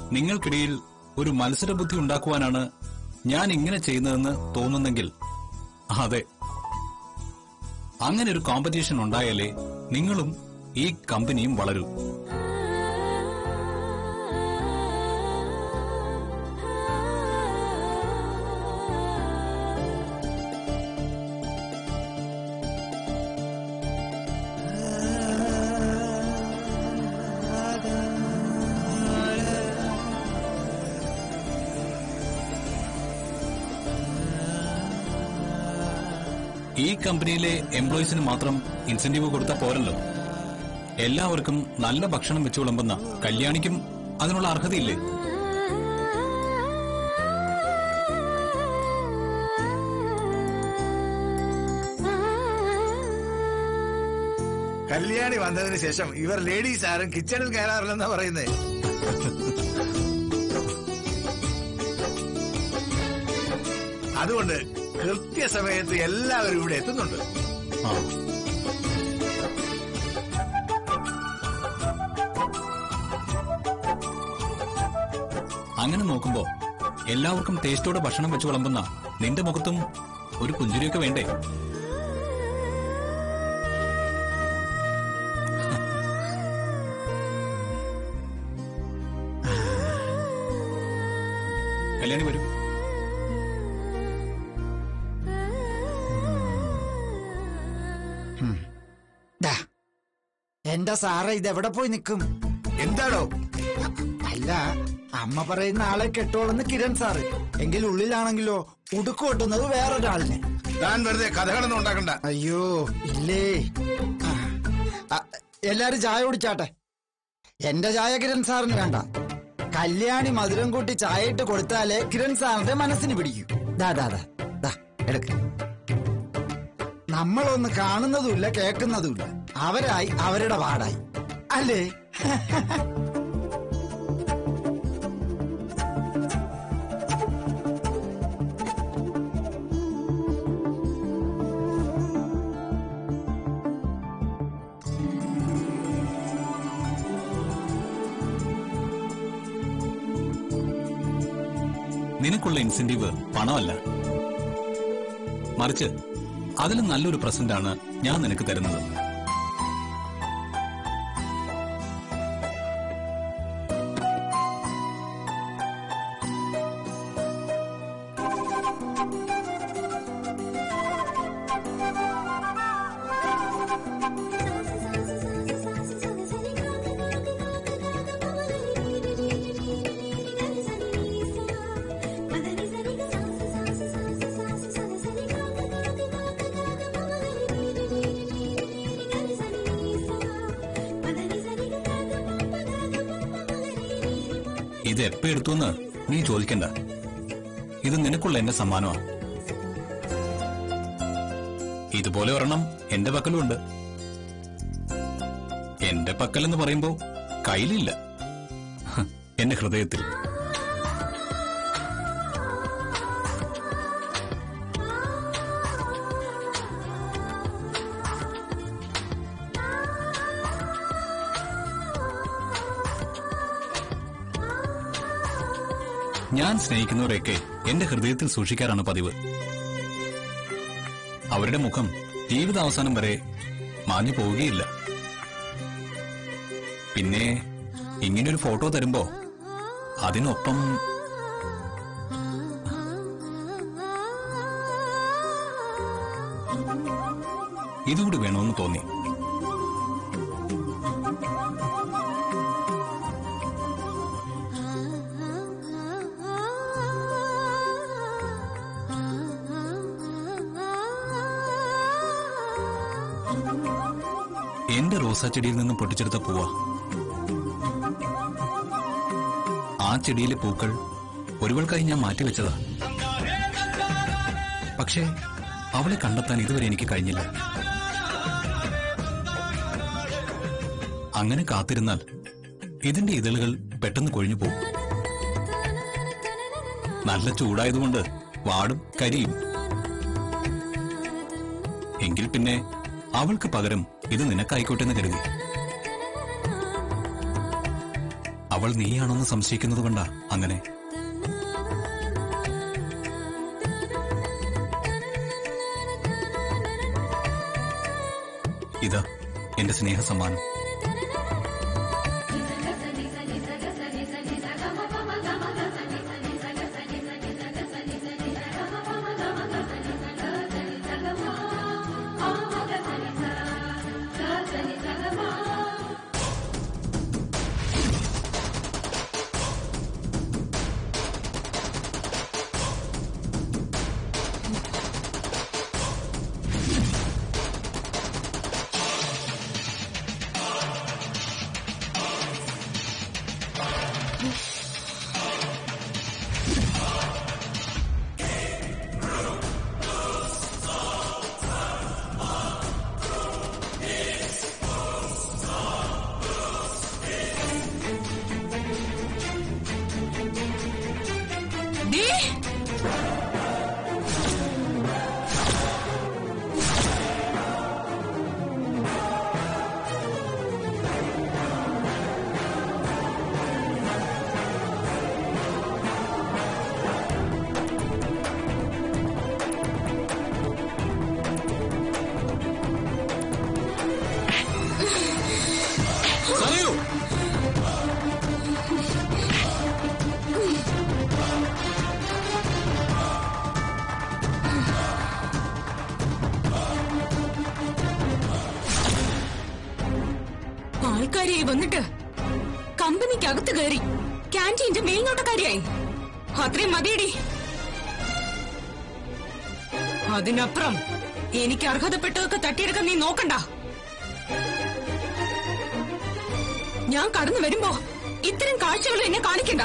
നിങ്ങൾക്കിടയിൽ ഒരു മത്സരബുദ്ധി ഉണ്ടാക്കുവാനാണ് ഞാൻ ഇങ്ങനെ ചെയ്യുന്നതെന്ന് തോന്നുന്നെങ്കിൽ അതെ അങ്ങനെ ഒരു കോമ്പറ്റീഷൻ ഉണ്ടായാലേ നിങ്ങളും ഈ കമ്പനിയും വളരൂ ഈ കമ്പനിയിലെ എംപ്ലോയീസിന് മാത്രം ഇൻസെന്റീവ് കൊടുത്താൽ പോരല്ലോ എല്ലാവർക്കും നല്ല ഭക്ഷണം വെച്ചു വിളമ്പുന്ന കല്യാണിക്കും അതിനുള്ള അർഹതയില്ലേ കല്യാണി വന്നതിന് ശേഷം ഇവർ ലേഡീസ് ആരും കിച്ചണിൽ കയറാറില്ലെന്നാ പറയുന്നേ അതുകൊണ്ട് കൃത്യസമയത്ത് എല്ലാവരും ഇവിടെ എത്തുന്നുണ്ട് ആ അങ്ങനെ നോക്കുമ്പോ എല്ലാവർക്കും ടേസ്റ്റോടെ ഭക്ഷണം വെച്ച് വിളമ്പുന്ന നിന്റെ മുഖത്തും ഒരു പുഞ്ചിരിയൊക്കെ വേണ്ടേ കല്യാണി വരൂ ദാ, എന്റെ സാറേ ഇതെവിടെ പോയി നിൽക്കും എന്താണോ അല്ല അമ്മ പറയുന്ന ആളെ കെട്ടോളെന്ന് കിരൺ സാറ് എങ്കിൽ ഉള്ളിലാണെങ്കിലോ ഉടുക്ക് കൊട്ടുന്നത് വേറൊരാളിനെ താൻ വെറുതെ കഥകളൊന്നും ഉണ്ടാക്കണ്ട അയ്യോ ഇല്ലേ ആ, ആ, എല്ലാരും ചായ കുടിച്ചാട്ടെ എന്റെ ചായ കിരൺ സാറിന് വേണ്ട കല്യാണി മധുരം കൂട്ടി ചായ ഇട്ട് കൊടുത്താലേ കിരൺ സാറിന്റെ മനസ്സിന് പിടിക്കൂ ദാ ദാ ദാ ദാ എടുക്ക നമ്മളൊന്ന് കാണുന്നതുമില്ല കേൾക്കുന്നതുമില്ല അവരായി അവരുടെ പാടായി അല്ലേ നിനക്കുള്ള ഇൻസെന്റീവ് പണമല്ല മറിച്ച് അതിലും നല്ലൊരു പ്രസന്റ് ആണ് ഞാൻ നിനക്ക് തരുന്നത് ഇത് എപ്പ എടുത്തുവെന്ന് നീ ചോദിക്കണ്ട ഇത് നിനക്കുള്ള എന്റെ സമ്മാനമാണ് ഇതുപോലെ ഒരെണ്ണം എന്റെ പക്കലുമുണ്ട് എന്റെ പക്കലെന്ന് പറയുമ്പോ കയ്യിലില്ല ഹ്, എന്റെ ഹൃദയത്തിൽ ഞാൻ സ്നേഹിക്കുന്നവരെയൊക്കെ എന്റെ ഹൃദയത്തിൽ സൂക്ഷിക്കാറാണ് പതിവ് അവരുടെ മുഖം ജീവിതാവസാനം വരെ മാഞ്ഞു പോവുകയില്ല പിന്നെ ഇങ്ങനൊരു ഫോട്ടോ തരുമ്പോ അതിനൊപ്പം ഇതുകൂടി വേണമെന്ന് തോന്നി എന്റെ റോസാച്ചെടിയിൽ നിന്നും പൊട്ടിച്ചെടുത്ത പൂവാ ആ ചെടിയിലെ പൂക്കൾ ഒരുവൾക്കായി ഞാൻ മാറ്റിവെച്ചതാ പക്ഷേ അവളെ കണ്ടെത്താൻ ഇതുവരെ എനിക്ക് കഴിഞ്ഞില്ല അങ്ങനെ കാത്തിരുന്നാൽ ഇതിന്റെ ഇതളുകൾ പെട്ടെന്ന് കൊഴിഞ്ഞു പോകും നല്ല ചൂടായതുകൊണ്ട് വാടും കരിയും എങ്കിൽ പിന്നെ അവൾക്ക് പകരം ഇത് നിനക്കായിക്കോട്ടെ എന്ന് കരുതി അവൾ നീയാണെന്ന് സംശയിക്കുന്നത് കൊണ്ടാ അങ്ങനെ ഇതാ എന്റെ സ്നേഹ സമ്മാനം ദേ, പറയൂ ആൾക്കാരെ വന്നിട്ട് കമ്പനിക്കകത്ത് കയറി ക്യാൻറ്റീന്റെ മേൽനോട്ടക്കാരിയായി അത്രയും മതിയടി അതിനപ്പുറം എനിക്ക് അർഹതപ്പെട്ടതൊക്കെ തട്ടിയെടുക്കാൻ നീ നോക്കണ്ട ഞാൻ കടന്നു വരുമ്പോ ഇത്തരം കാഴ്ചകൾ എന്നെ കാണിക്കണ്ട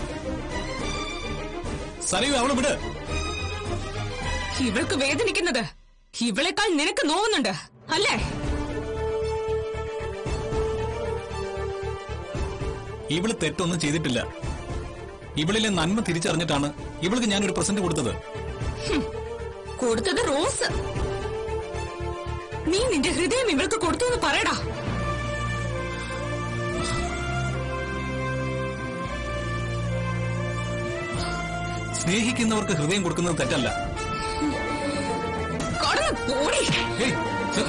സരയു അവളെ വിട് ഇവൾക്ക് വേദനിക്കുന്നത് ഇവളെക്കാൾ നിനക്ക് നോവുന്നുണ്ട് അല്ലേ ഇവള് തെറ്റൊന്നും ചെയ്തിട്ടില്ല ഇവളിലെ നന്മ തിരിച്ചറിഞ്ഞിട്ടാണ് ഇവൾക്ക് ഞാനൊരു പ്രസന്റ് കൊടുത്തത് കൊടുത്തത് റോസ് നീ നിന്റെ ഹൃദയം ഇവൾക്ക് കൊടുത്തു എന്ന് പറയടാ സ്നേഹിക്കുന്നവർക്ക് ഹൃദയം കൊടുക്കുന്നത് തെറ്റല്ല കടന്നു പോടി ഏയ്, ഛെ,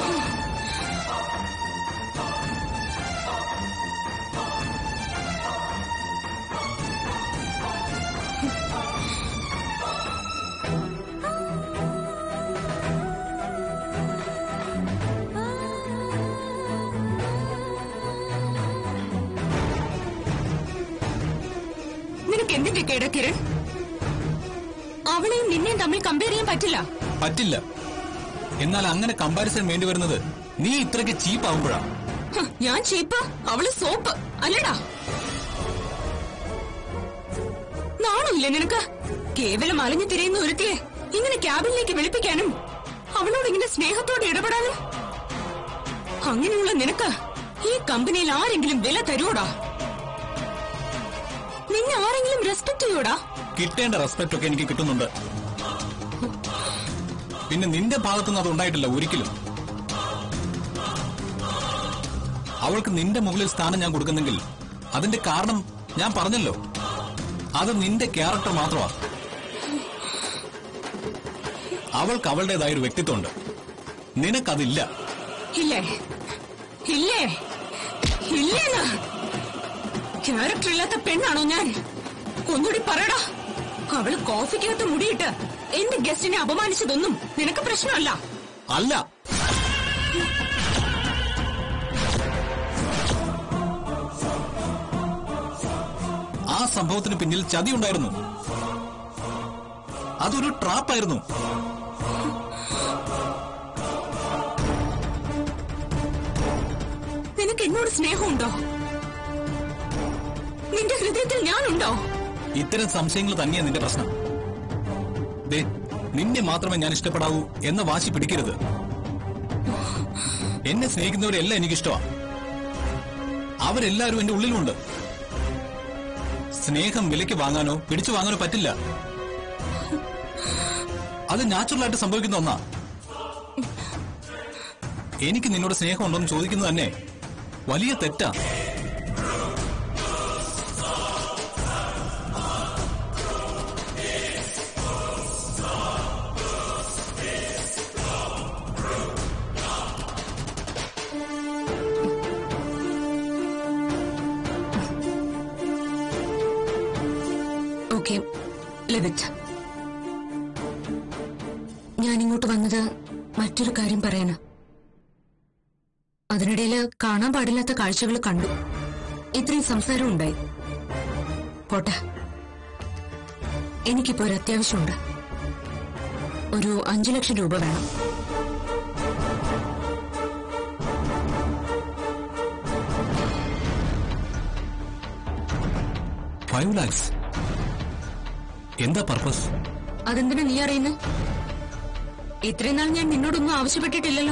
നിനക്ക് എന്തിന്റെ കേടാ കിരൺ അവളെയും നിന്നെയും തമ്മിൽ കമ്പയർ ചെയ്യാൻ പറ്റില്ല പറ്റില്ല എന്നാൽ അങ്ങനെ കമ്പാരിസൺ വേണ്ടി വരുന്നത് നീ ഇത്രയ്ക്ക് ചീപ്പാവുമ്പോഴാ ഹ്, ഞാൻ ചീപ്പ് അവള് സോപ്പ് അല്ലടാ നാണമില്ല നിനക്ക് കേവലം അലഞ്ഞു തിരയുന്ന ഒരുത്തിയെ ഇങ്ങനെ ക്യാബിനിലേക്ക് വിളിപ്പിക്കാനും അവളോട് ഇങ്ങനെ സ്നേഹത്തോടെ ഇടപെടാനും അങ്ങനെയുള്ള നിനക്ക് ഈ കമ്പനിയിൽ ആരെങ്കിലും വില തരുവോടാ നിന്നെ ആരെങ്കിലും റെസ്പെക്ട് ചെയ്യോടാ കിട്ടേണ്ട റെസ്പെക്ട് ഒക്കെ എനിക്ക് കിട്ടുന്നുണ്ട് പിന്നെ നിന്റെ ഭാഗത്തുനിന്ന് അത് ഉണ്ടായിട്ടില്ല ഒരിക്കലും അവൾക്ക് നിന്റെ മുകളിൽ സ്ഥാനം ഞാൻ കൊടുക്കുന്നെങ്കിൽ അതിന്റെ കാരണം ഞാൻ പറഞ്ഞല്ലോ അത് നിന്റെ ക്യാരക്ടർ മാത്രമാ അവൾക്ക് അവളുടേതായ ഒരു വ്യക്തിത്വമുണ്ട് നിനക്കതില്ല ഇല്ലേ ഇല്ലേ ഇല്ലേന്ന് ക്യാരക്ടർ ഇല്ലാത്ത പെണ്ണാണോ ഞാൻ ഒന്നുകൂടി പറയടാ അവള് കോഫിക്കകത്ത് മുടിയിട്ട് എന്റെ ഗസ്റ്റിനെ അപമാനിച്ചതൊന്നും നിനക്ക് പ്രശ്നമല്ല അല്ല ആ സംഭവത്തിന് പിന്നിൽ ചതി ഉണ്ടായിരുന്നു അതൊരു ട്രാപ്പായിരുന്നു നിനക്ക് എന്നോട് സ്നേഹമുണ്ടോ നിന്റെ ഹൃദയത്തിൽ ഞാനുണ്ടോ ഇത്തരം സംശയങ്ങൾ തന്നെയാ നിന്റെ പ്രശ്നം ദേ നിന്നെ മാത്രമേ ഞാൻ ഇഷ്ടപ്പെടാവൂ എന്ന വാശി പിടിക്കരുത് എന്നെ സ്നേഹിക്കുന്നവരെല്ലാം എനിക്കിഷ്ടമാ അവരെല്ലാവരും എന്റെ ഉള്ളിലുണ്ട് സ്നേഹം വിലയ്ക്ക് വാങ്ങാനോ പിടിച്ചു വാങ്ങാനോ പറ്റില്ല അത് നാച്ചുറൽ ആയിട്ട് സംഭവിക്കുന്ന ഒന്നാ എനിക്ക് നിന്നോട് സ്നേഹമുണ്ടോ എന്ന് ചോദിക്കുന്നത് തന്നെ വലിയ തെറ്റാ ഓക്കെ ലിവിറ്റ് ഞാൻ ഇങ്ങോട്ട് വന്നത് മറ്റൊരു കാര്യം പറയാനാ അതിനിടയില് കാണാൻ പാടില്ലാത്ത കാഴ്ചകൾ കണ്ടു ഇത്രയും സംസാരം ഉണ്ടായി പോട്ടെ എനിക്കിപ്പോ ഒരു അത്യാവശ്യമുണ്ട് ഒരു അഞ്ചു ലക്ഷം രൂപ വേണം ഫൈവ് ലാക്സ് എന്താ പർപ്പസ് അതെന്തിനാ നീ അറിയുന്നത് ഇത്രയും നാൾ ഞാൻ നിന്നോടൊന്നും ആവശ്യപ്പെട്ടിട്ടില്ലല്ലോ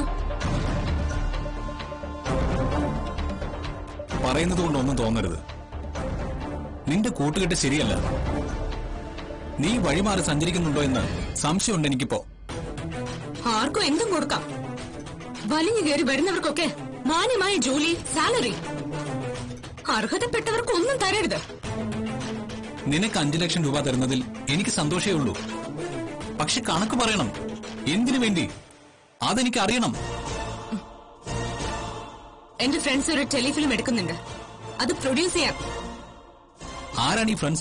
പറയുന്നത് കൊണ്ടൊന്നും തോന്നരുത് നിന്റെ കൂട്ടുകെട്ട് ശരിയല്ല നീ വഴിമാറി സഞ്ചരിക്കുന്നുണ്ടോ എന്ന് സംശയമുണ്ട് എനിക്കിപ്പോ ആർക്കും എന്തും കൊടുക്കാം വലിഞ്ഞു കയറി വരുന്നവർക്കൊക്കെ മാന്യമായ ജോലി സാലറി അർഹതപ്പെട്ടവർക്ക് ഒന്നും തരരുത് നിനക്ക് അഞ്ചു ലക്ഷം രൂപ തരുന്നതിൽ എനിക്ക് സന്തോഷമേ ഉള്ളൂ പക്ഷെ കണക്ക് പറയണം എന്തിനു വേണ്ടി അതെനിക്ക് അറിയണം എന്റെ ഫ്രണ്ട്സ് ഒരു ടെലിഫിലിം എടുക്കുന്നുണ്ട് അത് പ്രൊഡ്യൂസ് ചെയ്യാൻ ആരാണ് ഈ ഫ്രണ്ട്സ്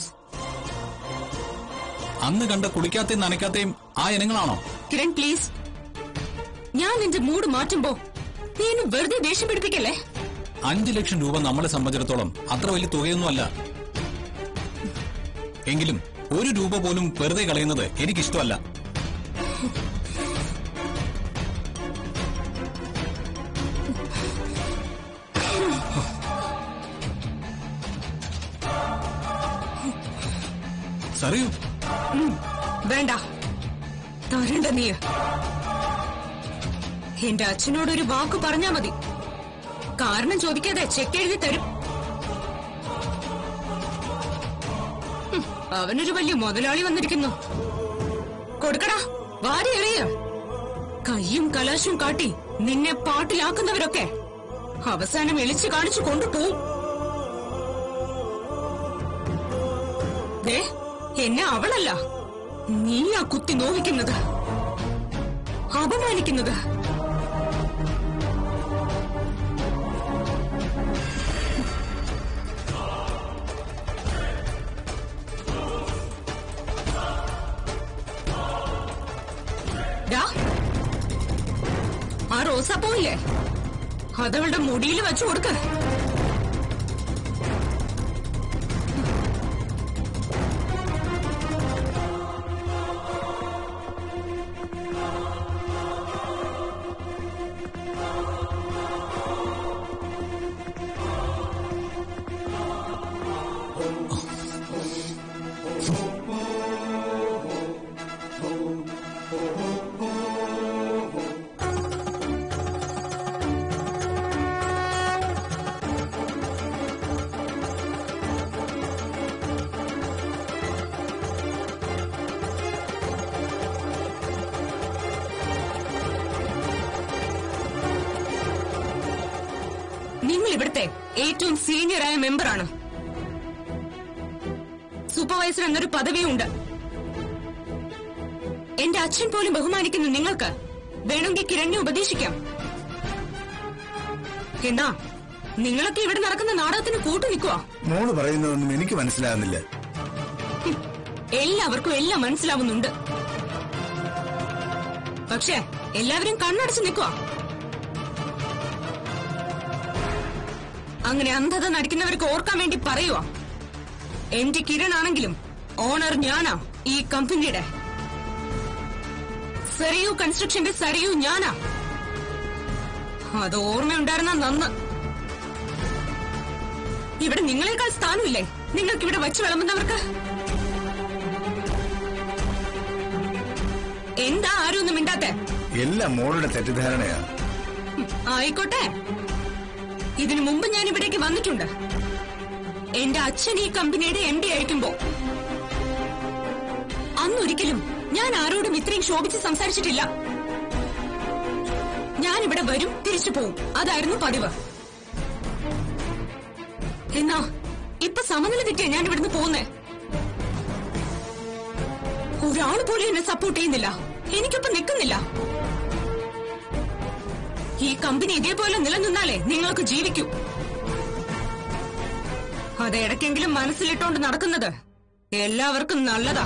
അന്ന് കണ്ട കുളിക്കാത്തയും നനയ്ക്കാത്തയും ആ ഇനങ്ങളാണോ കിരൺ പ്ലീസ് ഞാൻ നിന്റെ മൂഡ് മാറ്റുമ്പോ നീ എന്നെ വെറുതെ ദേഷ്യം പിടിപ്പിക്കല്ലേ അഞ്ചു ലക്ഷം രൂപ നമ്മളെ സംബന്ധിച്ചിടത്തോളം അത്ര വലിയ തുകയൊന്നുമല്ല എങ്കിലും ഒരു രൂപ പോലും വെറുതെ കളയുന്നത് എനിക്കിഷ്ടമല്ല സറിയൂ വേണ്ട തരണ്ട നീ എന്റെ അച്ഛനോട് ഒരു വാക്ക് പറഞ്ഞാ മതി കാരണം ചോദിക്കാതെ ചെക്ക് എഴുതി തരും ഹും, അവനൊരു വലിയ മുതലാളി വന്നിരിക്കുന്നു കൊടുക്കടാ വാരി എറിയ കയ്യും കലാശും കാട്ടി നിന്നെ പാട്ടിലാക്കുന്നവരൊക്കെ അവസാനം എളിച്ചു കാണിച്ചു കൊണ്ടുപോകും ദേ, എന്നെ അവളല്ല നീയാ കുത്തി നോവിക്കുന്നത് അപമാനിക്കുന്നത് ഡാ, ആ റോസാപ്പൂവില്ലേ അതവളുടെ മുടിയിൽ വെച്ചു കൊടുക്ക നിങ്ങൾ ഇവിടുത്തെ ഏറ്റവും സീനിയറായ മെമ്പറാണ് സൂപ്പർവൈസർ എന്നൊരു പദവിയുണ്ട് എന്റെ അച്ഛൻ പോലും ബഹുമാനിക്കുന്ന നിങ്ങൾക്ക് വേണമെങ്കിൽ കിരണിനെ ഉപദേശിക്കാം എന്നാ നിങ്ങളൊക്കെ ഇവിടെ നടക്കുന്ന നാടകത്തിന് കൂട്ടു നിൽക്കുക മോള് പറയുന്നതൊന്നും എനിക്ക് മനസ്സിലാകുന്നില്ല എല്ലാവർക്കും എല്ലാം മനസ്സിലാവുന്നുണ്ട് പക്ഷേ എല്ലാവരും കണ്ണടച്ച് നിൽക്കുക അങ്ങനെ അന്ധത നടിക്കുന്നവർക്ക് ഓർക്കാൻ വേണ്ടി പറയുക എന്റെ കിരൺ ആണെങ്കിലും ഓണർ ഞാനാ ഈ കമ്പനിയുടെ സരയു കൺസ്ട്രക്ഷന്റെ സരയു ഞാനാ അത് ഓർമ്മയുണ്ടായിരുന്ന നന്ന് ഇവിടെ നിങ്ങളെക്കാൾ സ്ഥാനമില്ലേ നിങ്ങൾക്ക് ഇവിടെ വച്ചു വിളമ്പുന്നവർക്ക് എന്താ ആരും ഒന്നും മിണ്ടാത്തെ എല്ലാം മോളുടെ തെറ്റിദ്ധാരണയാ ഉം, ആയിക്കോട്ടെ ഇതിനു മുമ്പ് ഞാൻ ഇവിടേക്ക് വന്നിട്ടുണ്ട് എന്റെ അച്ഛൻ ഈ കമ്പനിയുടെ എം ഡി ആയിരിക്കുമ്പോ അന്നൊരിക്കലും ഞാൻ ആരോടും ഇത്രയും ശോഭിച്ച് സംസാരിച്ചിട്ടില്ല ഞാൻ ഇവിടെ വരും തിരിച്ചു പോവും അതായിരുന്നു പതിവ് എന്നാ ഇപ്പൊ സമനില തെറ്റിയാ ഞാൻ ഇവിടുന്ന് പോകുന്നേ ഒരാൾ പോലും എന്നെ സപ്പോർട്ട് ചെയ്യുന്നില്ല എനിക്കൊപ്പം നിൽക്കുന്നില്ല ഈ കമ്പനി ഇതേപോലെ നിലനിന്നാലേ നിങ്ങൾക്ക് ജീവിക്കൂ അത് ഇടയ്ക്കെങ്കിലും മനസ്സിലിട്ടോണ്ട് നടക്കുന്നത് എല്ലാവർക്കും നല്ലതാ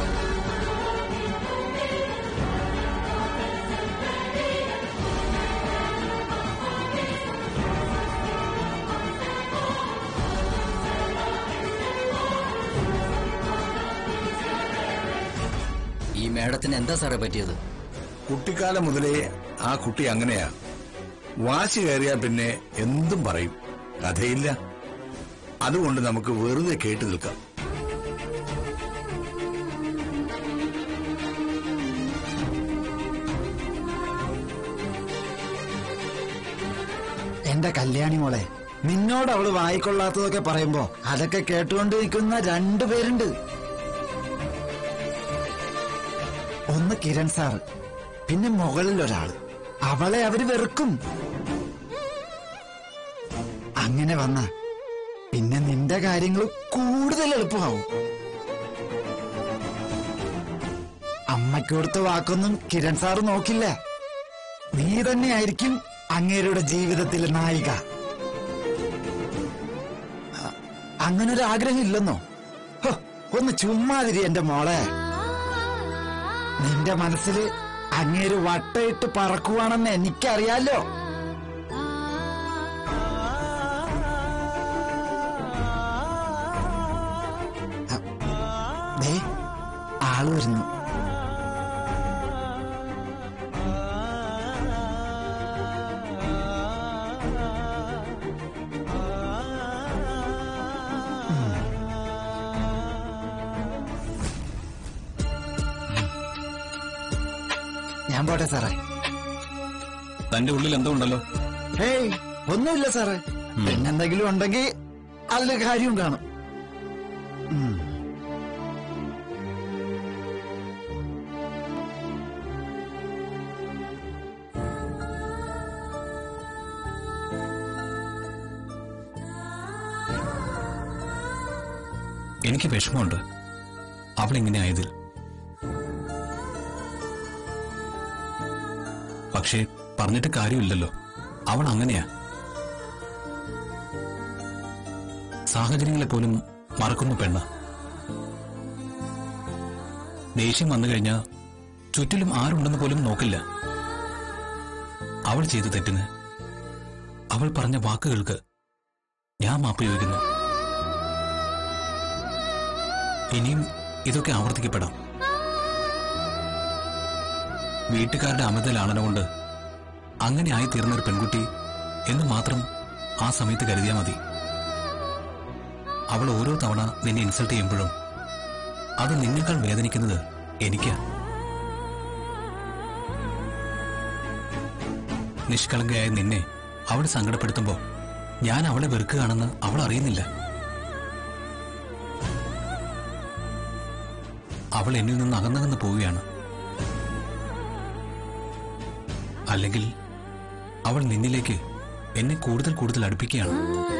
ഈ മേഡത്തിന് എന്താ സാറേ പറ്റിയത് കുട്ടിക്കാലം മുതലേ ആ കുട്ടി അങ്ങനെയാ വാശി കയറിയാ പിന്നെ എന്തും പറയും കഥയില്ല അതുകൊണ്ട് നമുക്ക് വെറുതെ കേട്ടു നിൽക്കാം എന്റെ കല്യാണി മോളെ നിന്നോട് അവള് വായിക്കൊള്ളാത്തതൊക്കെ പറയുമ്പോ അതൊക്കെ കേട്ടുകൊണ്ട് നിൽക്കുന്ന രണ്ടുപേരുണ്ട് ഒന്ന് കിരൺ സാറ് പിന്നെ മുകളിൽ ഒരാള് അവളെ അവര് വെറുക്കും അങ്ങനെ വന്ന പിന്നെ നിന്റെ കാര്യങ്ങൾ കൂടുതൽ എളുപ്പമാവും അമ്മയ്ക്ക് കൊടുത്ത വാക്കൊന്നും കിരൺ സാറ് നോക്കില്ല നീ തന്നെയായിരിക്കും അങ്ങേരുടെ ജീവിതത്തിലെ നായിക അ- അങ്ങനൊരു ആഗ്രഹം ഇല്ലെന്നോ ഹോ, ഒന്ന് ചുമ്മാതിരി എന്റെ മോളെ നിന്റെ മനസ്സില് അങ്ങേര് വട്ടയിട്ട് പറക്കുവാണെന്ന് എനിക്കറിയാലോ അ- ദേ, ആള് വരുന്നു ഞാൻ പോട്ടെ സാറേ തന്റെ ഉള്ളിൽ എന്തോ ഉണ്ടല്ലോ ഹേയ് ഒന്നുമില്ല സാറേ പിന്നെന്തെങ്കിലും ഉണ്ടെങ്കിൽ അതിൽ കാര്യം കാണും ഉം. എനിക്ക് വിഷമമുണ്ട് അവളിങ്ങനെ ആയതിൽ പക്ഷേ പറഞ്ഞിട്ട് കാര്യമില്ലല്ലോ അവൾ അങ്ങനെയാ സാഹചര്യങ്ങളെ പോലും മറക്കുന്ന പെണ്ണ ദേഷ്യം വന്നു കഴിഞ്ഞാൽ ചുറ്റിലും ആരുണ്ടെന്ന് പോലും നോക്കില്ല അവൾ ചെയ്ത തെറ്റിന് അവൾ പറഞ്ഞ വാക്കുകൾക്ക് ഞാൻ മാപ്പ് ചോദിക്കുന്നു ഇനിയും ഇതൊക്കെ ആവർത്തിക്കപ്പെടാം വീട്ടുകാരുടെ അമിത ലാളന കൊണ്ട് അങ്ങനെ ആയി തീർന്ന ഒരു പെൺകുട്ടി എന്ന് മാത്രം ആ സമയത്ത് കരുതിയാൽ മതി അവൾ ഓരോ തവണ നിന്നെ ഇൻസൾട്ട് ചെയ്യുമ്പോഴും അത് നിന്നേക്കാൾ വേദനിക്കുന്നത് എനിക്കാ നിഷ്കളങ്കയായ നിന്നെ അവൾ സങ്കടപ്പെടുത്തുമ്പോ ഞാൻ അവളെ വെറുക്കുകയാണെന്ന് അവൾ അറിയുന്നില്ല അവൾ എന്നിൽ നിന്ന് അകന്നകന്ന് പോവുകയാണ് അല്ലെങ്കിൽ അവൾ നിന്നിലേക്ക് എന്നെ കൂടുതൽ കൂടുതൽ അടുപ്പിക്കുകയാണ്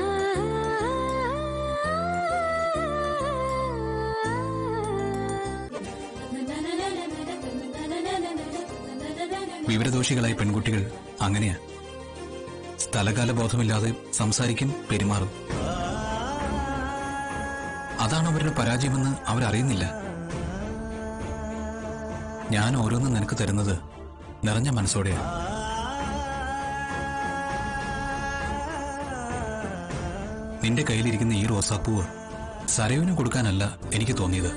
വിവരദോഷികളായ പെൺകുട്ടികൾ അങ്ങനെയാ സ്ഥലകാല ബോധമില്ലാതെ സംസാരിക്കും പെരുമാറും അതാണ് അവരുടെ പരാജയമെന്ന് അവരറിയുന്നില്ല ഞാൻ ഓരോന്നും നിനക്ക് തരുന്നത് നിറഞ്ഞ മനസ്സോടെയാണ് നിന്റെ കയ്യിലിരിക്കുന്ന ഈ റോസാപ്പൂവ് സരയുവിന് കൊടുക്കാനല്ല എനിക്ക് തോന്നിയത്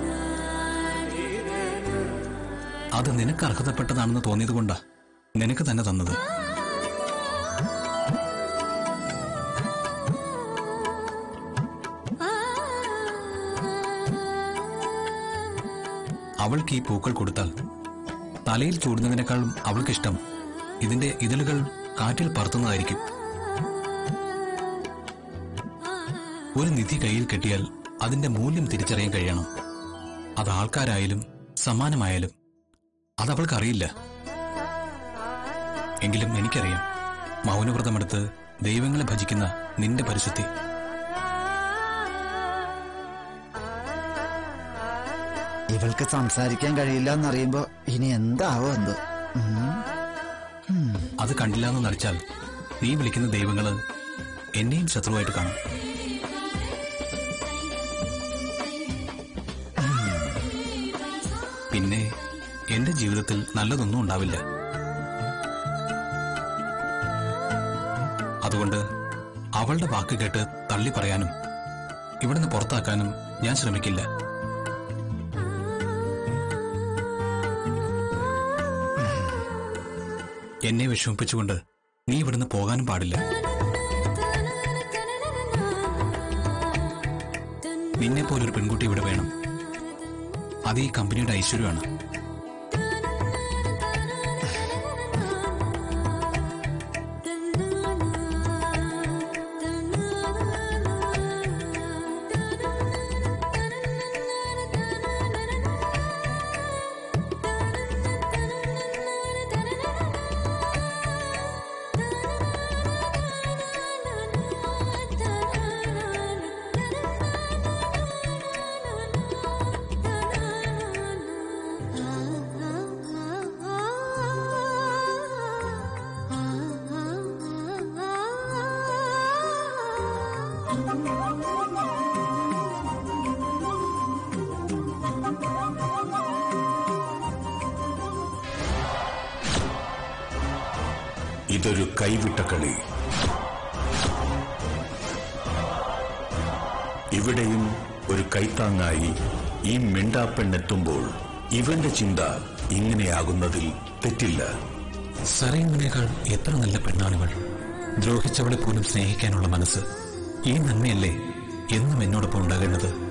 അത് നിനക്ക് അർഹതപ്പെട്ടതാണെന്ന് തോന്നിയത് കൊണ്ടാ നിനക്ക് തന്നെ തന്നത് അവൾക്ക് ഈ പൂക്കൾ കൊടുത്താൽ തലയിൽ ചൂടുന്നതിനേക്കാളും അവൾക്കിഷ്ടം ഇതിന്റെ ഇതളുകൾ കാറ്റിൽ പറത്തുന്നതായിരിക്കും ഒരു നിധി കയ്യിൽ കെട്ടിയാൽ അതിന്റെ മൂല്യം തിരിച്ചറിയാൻ കഴിയണം അത് ആൾക്കാരായാലും സമ്മാനമായാലും അതവൾക്കറിയില്ല എങ്കിലും എനിക്കറിയാം മൗനവ്രതമെടുത്ത് ദൈവങ്ങളെ ഭജിക്കുന്ന നിന്റെ പരിശുദ്ധി ഇവൾക്ക് സംസാരിക്കാൻ കഴിയില്ല എന്നറിയുമ്പോ ഇനി എന്താവോ എന്തോ ഉം. അത് കണ്ടില്ലാന്ന് നടിച്ചാൽ നീ വിളിക്കുന്ന ദൈവങ്ങള് എന്നെയും ശത്രുവായിട്ട് കാണും ജീവിതത്തിൽ നല്ലതൊന്നും ഉണ്ടാവില്ല അതുകൊണ്ട് അവളുടെ വാക്ക് കേട്ട് തള്ളി പറയാനും ഇവിടുന്ന് പുറത്താക്കാനും ഞാൻ ശ്രമിക്കില്ല എന്നെ വിഷമിപ്പിച്ചുകൊണ്ട് നീ ഇവിടുന്ന് പോകാനും പാടില്ല നിന്നെ പോലൊരു പെൺകുട്ടി ഇവിടെ വേണം അത് ഈ കമ്പനിയുടെ ഐശ്വര്യമാണ് ഇതൊരു കൈവിട്ട കളി ഇവിടെയും ഒരു കൈത്താങ്ങായി ഈ മിണ്ടാപ്പെണ്ണെത്തുമ്പോൾ ഇവന്റെ ചിന്ത ഇങ്ങനെയാകുന്നതിൽ തെറ്റില്ല സറയുന്നതിനേക്കാൾ എത്ര നല്ല പെണ്ണാണിവൾ ദ്രോഹിച്ചവളെ പോലും സ്നേഹിക്കാനുള്ള മനസ്സ് ഈ നന്മയല്ലേ എന്നും എന്നോടൊപ്പം ഉണ്ടാകേണ്ടത്